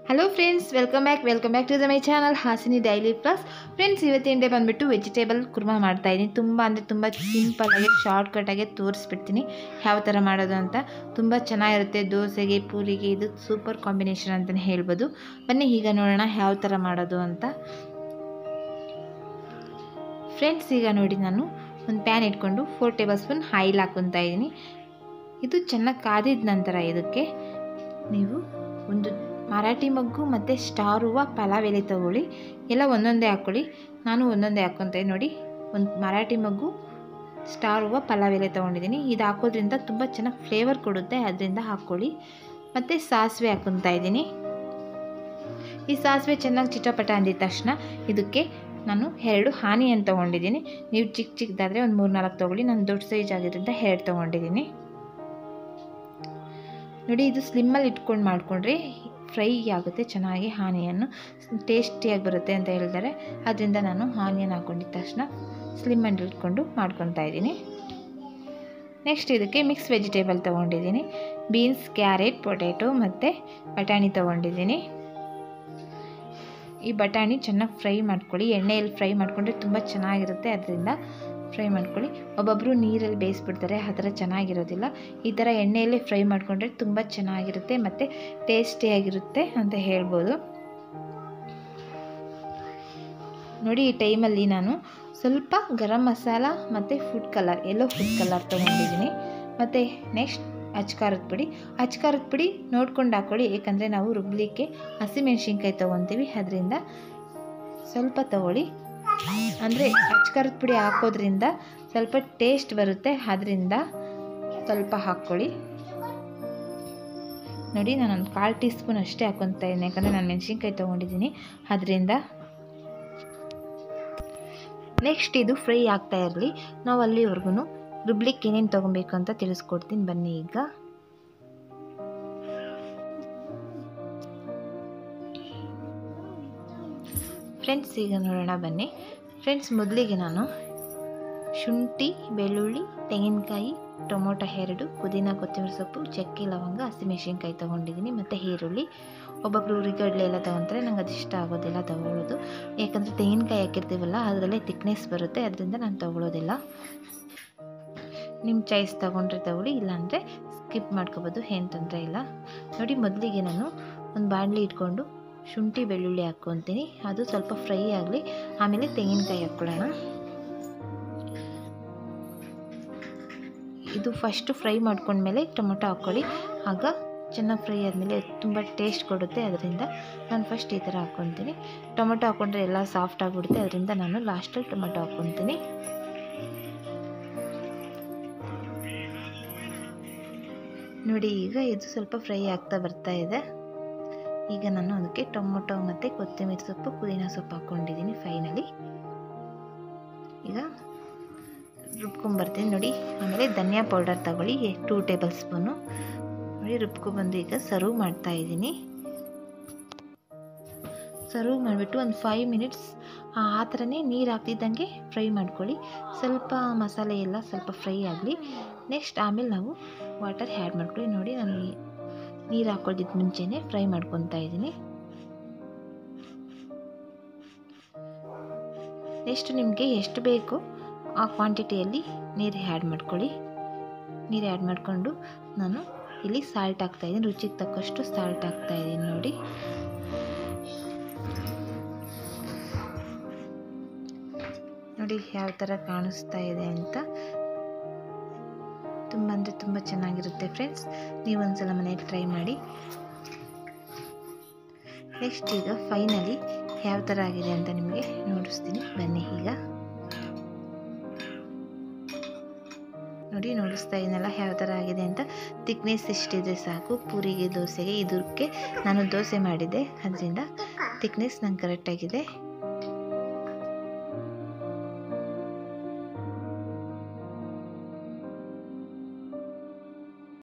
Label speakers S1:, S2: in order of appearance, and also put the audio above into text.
S1: hello friends welcome back welcome back to the my channel Hasini daily plus friends ಇವತ್ತಿನ day ಬಂದುಬಿಟ್ಟು vegetable kurma ಮಾಡ್ತಾ ಇದ್ದೀನಿ ತುಂಬ ಅಂದರೆ ತುಂಬ ಸಿಂಪಲ್ಲಾಗಿ ಶಾರ್ಟ್ಕಟಾಗಿ ತೋರಿಸ್ಬಿಡ್ತೀನಿ ಯಾವ ಥರ ಮಾಡೋದು ಅಂತ ತುಂಬ ಚೆನ್ನಾಗಿರುತ್ತೆ ದೋಸೆಗೆ ಪೂರಿಗೆ ಇದು ಸೂಪರ್ ಕಾಂಬಿನೇಷನ್ ಅಂತಲೇ ಹೇಳ್ಬೋದು ಬನ್ನಿ ಈಗ ನೋಡೋಣ ಯಾವ ಥರ ಮಾಡೋದು ಅಂತ ಫ್ರೆಂಡ್ಸ್ ಈಗ ನೋಡಿ ನಾನು ಒಂದು ಪ್ಯಾನ್ ಇಟ್ಕೊಂಡು ಫೋರ್ ಟೇಬಲ್ ಸ್ಪೂನ್ ಆಯಿಲ್ ಹಾಕ್ಕೊತಾ ಇದ್ದೀನಿ ಇದು ಚೆನ್ನಾಗಿ ಕಾದಿದ ನಂತರ ಇದಕ್ಕೆ ನೀವು ಒಂದು ಮರಾಠಿ ಮಗ್ಗು ಮತ್ತು ಸ್ಟಾರ್ ಹೂವು ಪಲಾವ್ ಎಲೆ ತೊಗೊಳ್ಳಿ ಎಲ್ಲ ಒಂದೊಂದೇ ಹಾಕ್ಕೊಳ್ಳಿ ನಾನು ಒಂದೊಂದೇ ಹಾಕ್ಕೊತ ನೋಡಿ ಒಂದು ಮರಾಠಿ ಮಗ್ಗು ಸ್ಟಾರ್ ಹೂವು ಪಲಾವ್ ಎಲೆ ತೊಗೊಂಡಿದ್ದೀನಿ ಇದು ಹಾಕೋದ್ರಿಂದ ತುಂಬ ಚೆನ್ನಾಗಿ ಫ್ಲೇವರ್ ಕೊಡುತ್ತೆ ಅದರಿಂದ ಹಾಕ್ಕೊಳ್ಳಿ ಮತ್ತು ಸಾಸಿವೆ ಹಾಕ್ಕೊತಾ ಇದ್ದೀನಿ ಈ ಸಾಸಿವೆ ಚೆನ್ನಾಗಿ ಚಿಟಪಟ ಅಂದಿದ ತಕ್ಷಣ ಇದಕ್ಕೆ ನಾನು ಎರಡು ಆನಿಯನ್ ತೊಗೊಂಡಿದ್ದೀನಿ ನೀವು ಚಿಕ್ಕ ಚಿಕ್ಕದಾದರೆ ಒಂದು ಮೂರು ನಾಲ್ಕು ತೊಗೊಳ್ಳಿ ನಾನು ದೊಡ್ಡ ಸೈಜ್ ಆಗಿದ್ದರಿಂದ ಎರಡು ತೊಗೊಂಡಿದ್ದೀನಿ ನೋಡಿ ಇದು ಸ್ಲಿಮ್ಮಲ್ಲಿ ಇಟ್ಕೊಂಡು ಮಾಡಿಕೊಂಡ್ರೆ ಫ್ರೈ ಆಗುತ್ತೆ ಚೆನ್ನಾಗಿ ಆನಿಯನ್ನು ಟೇಸ್ಟಿಯಾಗಿ ಬರುತ್ತೆ ಅಂತ ಹೇಳ್ತಾರೆ ಅದರಿಂದ ನಾನು ಆನಿಯನ್ ಹಾಕ್ಕೊಂಡಿದ್ದ ತಕ್ಷಣ ಸ್ಲಿಮ್ಮಲ್ಲಿ ಇಟ್ಕೊಂಡು ಮಾಡ್ಕೊತಾ ಇದ್ದೀನಿ ನೆಕ್ಸ್ಟ್ ಇದಕ್ಕೆ ಮಿಕ್ಸ್ ವೆಜಿಟೇಬಲ್ ತೊಗೊಂಡಿದ್ದೀನಿ ಬೀನ್ಸ್ ಕ್ಯಾರೆಟ್ ಪೊಟ್ಯಾಟೊ ಮತ್ತು ಬಟಾಣಿ ತೊಗೊಂಡಿದ್ದೀನಿ ಈ ಬಟಾಣಿ ಚೆನ್ನಾಗಿ ಫ್ರೈ ಮಾಡ್ಕೊಳ್ಳಿ ಎಣ್ಣೆಯಲ್ಲಿ ಫ್ರೈ ಮಾಡಿಕೊಂಡ್ರೆ ತುಂಬ ಚೆನ್ನಾಗಿರುತ್ತೆ ಅದರಿಂದ ಫ್ರೈ ಮಾಡ್ಕೊಳ್ಳಿ ಒಬ್ಬೊಬ್ಬರು ನೀರಲ್ಲಿ ಬೇಯಿಸ್ಬಿಡ್ತಾರೆ ಆ ಥರ ಚೆನ್ನಾಗಿರೋದಿಲ್ಲ ಈ ಥರ ಎಣ್ಣೆಯಲ್ಲೇ ಫ್ರೈ ಮಾಡಿಕೊಂಡ್ರೆ ತುಂಬ ಚೆನ್ನಾಗಿರುತ್ತೆ ಮತ್ತು ಟೇಸ್ಟಿಯಾಗಿರುತ್ತೆ ಅಂತ ಹೇಳ್ಬೋದು ನೋಡಿ ಈ ಟೈಮಲ್ಲಿ ನಾನು ಸ್ವಲ್ಪ ಗರಂ ಮಸಾಲ ಮತ್ತು food colour yellow food colour ತೊಗೊಂಡಿದ್ದೀನಿ ಮತ್ತು ನೆಕ್ಸ್ಟ್ ಅಚ್ಕಾರದ ಪುಡಿ ಅಚ್ಕಾರದ ಪುಡಿ ನೋಡ್ಕೊಂಡು ಹಾಕ್ಕೊಳ್ಳಿ ಏಕೆಂದರೆ ನಾವು ರುಬ್ಲಿಕ್ಕೆ ಹಸಿಮೆಣ್ಸಿನ್ಕಾಯಿ ತೊಗೊತೀವಿ ಅದರಿಂದ ಸ್ವಲ್ಪ ತಗೊಳ್ಳಿ ಅಂದರೆ ಅಚ್ಕಾರದ ಪುಡಿ ಹಾಕೋದ್ರಿಂದ ಸ್ವಲ್ಪ ಟೇಸ್ಟ್ ಬರುತ್ತೆ ಅದರಿಂದ ಸ್ವಲ್ಪ ಹಾಕ್ಕೊಳ್ಳಿ ನೋಡಿ ನಾನೊಂದು ಕಾಲು ಟೀ ಸ್ಪೂನ್ ಅಷ್ಟೇ ಹಾಕ್ಕೊತಾ ಇದ್ದೀನಿ ಯಾಕಂದರೆ ನಾನು ಮೆಣಸಿನ್ಕಾಯಿ ತೊಗೊಂಡಿದ್ದೀನಿ ಅದರಿಂದ ನೆಕ್ಸ್ಟ್ ಇದು ಫ್ರೈ ಆಗ್ತಾ ಇರಲಿ ನಾವು ಅಲ್ಲಿವರೆಗೂ ರುಬ್ಲಿಕ್ಕೆ ಏನೇನು ತೊಗೊಬೇಕು ಅಂತ ತಿಳಿಸ್ಕೊಡ್ತೀನಿ ಬನ್ನಿ ಈಗ ಫ್ರೆಂಡ್ಸ್ ಈಗ ನೋಡೋಣ ಬನ್ನಿ ಫ್ರೆಂಡ್ಸ್ ಮೊದಲಿಗೆ ನಾನು ಶುಂಠಿ ಬೆಳ್ಳುಳ್ಳಿ ತೆಂಗಿನಕಾಯಿ ಟೊಮೊಟೊ ಎರಡು ಪುದೀನ ಕೊತ್ತಂಬರಿ ಸೊಪ್ಪು ಚಕ್ಕೆ ಲವಂಗ ಹಸಿಮೆಣಸಿನ್ಕಾಯಿ ತೊಗೊಂಡಿದ್ದೀನಿ ಮತ್ತು ಈರುಳ್ಳಿ ಒಬ್ಬೊಬ್ಬರು ಉರಿಗಡ್ಲೆ ಎಲ್ಲ ತೊಗೊತಾರೆ ನಂಗೆ ಅದು ಇಷ್ಟ ಆಗೋದಿಲ್ಲ ತೊಗೊಳ್ಳೋದು ಯಾಕಂದರೆ ತೆಂಗಿನಕಾಯಿ ಹಾಕಿರ್ತೀವಲ್ಲ ಅದರಲ್ಲೇ ತಿಕ್ನೆಸ್ ಬರುತ್ತೆ ಅದರಿಂದ ನಾನು ತೊಗೊಳ್ಳೋದಿಲ್ಲ ನಿಮ್ಮ ಚಾಯ್ಸ್ ತೊಗೊಂಡ್ರೆ ತೊಗೊಳ್ಳಿ ಇಲ್ಲಾಂದರೆ ಸ್ಕಿಪ್ ಮಾಡ್ಕೋಬೋದು ಏನು ತೊಂದರೆ ಇಲ್ಲ ನೋಡಿ ಮೊದಲಿಗೆ ನಾನು ಒಂದು ಬಾಣಲಿ ಇಟ್ಕೊಂಡು ಶುಂಠಿ ಬೆಳ್ಳುಳ್ಳಿ ಹಾಕ್ಕೊತೀನಿ ಅದು ಸ್ವಲ್ಪ ಫ್ರೈ ಆಗಲಿ ಆಮೇಲೆ ತೆಂಗಿನಕಾಯಿ ಹಾಕ್ಕೊಳ್ಳೋಣ ಇದು ಫಸ್ಟು ಫ್ರೈ ಮಾಡ್ಕೊಂಡ್ಮೇಲೆ ಟೊಮೊಟೊ ಹಾಕ್ಕೊಳ್ಳಿ ಆಗ ಚೆನ್ನಾಗಿ ಫ್ರೈ ಆದಮೇಲೆ ತುಂಬ ಟೇಸ್ಟ್ ಕೊಡುತ್ತೆ ಅದರಿಂದ ನಾನು ಫಸ್ಟ್ ಈ ಥರ ಹಾಕ್ಕೊತೀನಿ ಟೊಮೊಟೊ ಹಾಕ್ಕೊಂಡ್ರೆ ಎಲ್ಲ ಸಾಫ್ಟ್ ಆಗಿಬಿಡುತ್ತೆ ಅದರಿಂದ ನಾನು ಲಾಸ್ಟಲ್ಲಿ ಟೊಮೊಟೊ ಹಾಕ್ಕೊತೀನಿ ನೋಡಿ ಈಗ ಇದು ಸ್ವಲ್ಪ ಫ್ರೈ ಆಗ್ತಾ ಬರ್ತಾ ಇದೆ ಈಗ ನಾನು ಅದಕ್ಕೆ ಟೊಮೊಟೊ ಮತ್ತು ಕೊತ್ತಂಬರಿ ಸೊಪ್ಪು ಪುದೀನ ಸೊಪ್ಪು ಹಾಕ್ಕೊಂಡಿದ್ದೀನಿ ಫೈನಲಿ ಈಗ ರುಬ್ಕೊಂಬರ್ತೀನಿ ನೋಡಿ ಆಮೇಲೆ ಧನಿಯಾ ಪೌಡರ್ ತಗೊಳ್ಳಿ ಟೂ ಟೇಬಲ್ ಸ್ಪೂನು ನೋಡಿ ರುಬ್ಕೊಬಂದು ಈಗ ಸರ್ವ್ ಮಾಡ್ತಾ ಇದ್ದೀನಿ ಸರ್ವ್ ಮಾಡಿಬಿಟ್ಟು ಒಂದು ಫೈವ್ ಮಿನಿಟ್ಸ್ ಆ ಥರನೇ ನೀರು ಹಾಕ್ತಿದ್ದಂಗೆ ಫ್ರೈ ಮಾಡ್ಕೊಳ್ಳಿ ಸ್ವಲ್ಪ ಮಸಾಲೆ ಎಲ್ಲ ಸ್ವಲ್ಪ ಫ್ರೈ ಆಗಲಿ ನೆಕ್ಸ್ಟ್ ಆಮೇಲೆ ನಾವು ವಾಟರ್ ಆ್ಯಡ್ ಮಾಡ್ಕೊಳ್ಳಿ ನೋಡಿ ನಾನು ನೀರು ಹಾಕ್ಕೊಳ್ದಿದ್ದು ಮುಂಚೆನೇ ಫ್ರೈ ಮಾಡ್ಕೊತಾ ಇದ್ದೀನಿ ನೆಕ್ಸ್ಟ್ ನಿಮಗೆ ಎಷ್ಟು ಬೇಕು ಆ ಕ್ವಾಂಟಿಟಿಯಲ್ಲಿ ನೀರು ಆ್ಯಡ್ ಮಾಡ್ಕೊಳ್ಳಿ ನೀರು ಆ್ಯಡ್ ಮಾಡಿಕೊಂಡು ನಾನು ಇಲ್ಲಿ ಸಾಲ್ಟ್ ಹಾಕ್ತಾಯಿದ್ದೀನಿ ರುಚಿಗೆ ತಕ್ಕಷ್ಟು ಸಾಲ್ಟ್ ಹಾಕ್ತಾಯಿದ್ದೀನಿ ನೋಡಿ ನೋಡಿ ಯಾವ ಥರ ಕಾಣಿಸ್ತಾ ಇದೆ ಅಂತ ತುಂಬ ಅಂದರೆ ತುಂಬ ಚೆನ್ನಾಗಿರುತ್ತೆ ಫ್ರೆಂಡ್ಸ್ ನೀವು ಒಂದ್ಸಲ ಮನೇಲಿ ಟ್ರೈ ಮಾಡಿ ನೆಕ್ಸ್ಟ್ ಈಗ ಫೈನಲಿ ಯಾವ ಥರ ಆಗಿದೆ ಅಂತ ನಿಮಗೆ ನೋಡಿಸ್ತೀನಿ ಬನ್ನಿ ಈಗ ನೋಡಿ ನೋಡಿಸ್ತಾ ಇದನ್ನೆಲ್ಲ ಯಾವ ಥರ ಆಗಿದೆ ಅಂತ ತಿಕ್ನೆಸ್ ಎಷ್ಟಿದೆ ಸಾಕು ಪೂರಿಗೆ ದೋಸೆಗೆ ಇದಕ್ಕೆ ನಾನು ದೋಸೆ ಮಾಡಿದ್ದೆ ಅದರಿಂದ ತಿಕ್ನೆಸ್ ನಂಗೆ ಕರೆಕ್ಟಾಗಿದೆ